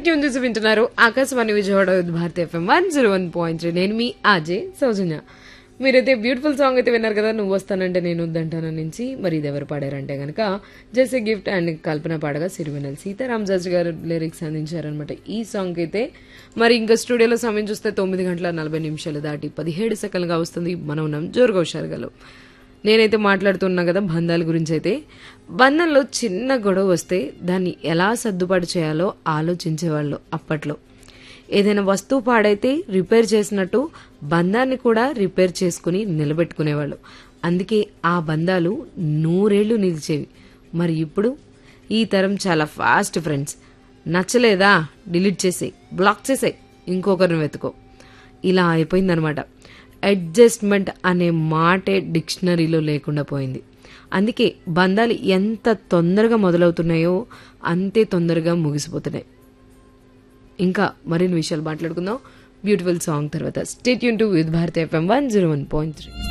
state tuned చేసి వింటున్నారు Akashvani Vijayawada Vividh Bharati FM one zero one point three నేను మీ ఆజే సౌజన్య మీరైతే బ్యూటిఫుల్ సాంగ్ అయితే విన్నారు కదా నువ్వు వస్తానంటే నేను వద్దంటాను నుంచి మరి ఇది ఎవరు పాడారంటే గనక జెస్ గిఫ్ట్ అండ్ కల్పన పాడగా సిరివెనల్ సీతారాం జడ్జ్ గారు లిరిక్స్ అందించారనమాట ఈ సాంగ్ అయితే మరి ఇంకా స్టూడియోలో సమయం చూస్తే తొమ్మిది గంటల నలభై నిమిషాలు దాటి పదిహేడు సెకండ్గా వస్తుంది మనం ఉన్నాం జోరుగా హుషారుగాలో నేనైతే మాట్లాడుతున్నా కదా బంధాల గురించి అయితే బంధంలో చిన్న గొడవ వస్తే దాన్ని ఎలా సర్దుబాటు చేయాలో ఆలోచించేవాళ్ళు అప్పట్లో ఏదైనా వస్తువు పాడైతే రిపేర్ చేసినట్టు బంధాన్ని కూడా రిపేర్ చేసుకుని నిలబెట్టుకునేవాళ్ళు అందుకే ఆ బంధాలు నూరేళ్లు నిలిచేవి మరి ఇప్పుడు ఈ తరం చాలా ఫాస్ట్ ఫ్రెండ్స్ నచ్చలేదా డిలీట్ చేసేయి బ్లాక్ చేసేయి ఇంకొకరిని వెతుకో ఇలా అయిపోయిందనమాట అడ్జస్ట్మెంట్ అనే మాటే డిక్షనరీలో లేకుండా పోయింది అందుకే బంధాలు ఎంత తొందరగా మొదలవుతున్నాయో అంతే తొందరగా ముగిసిపోతున్నాయి ఇంకా మరిన్ని విషయాలు మాట్లాడుకుందాం బ్యూటిఫుల్ సాంగ్ తర్వాత స్టేట్ యూన్ to Vividh Bharati FM one zero one point three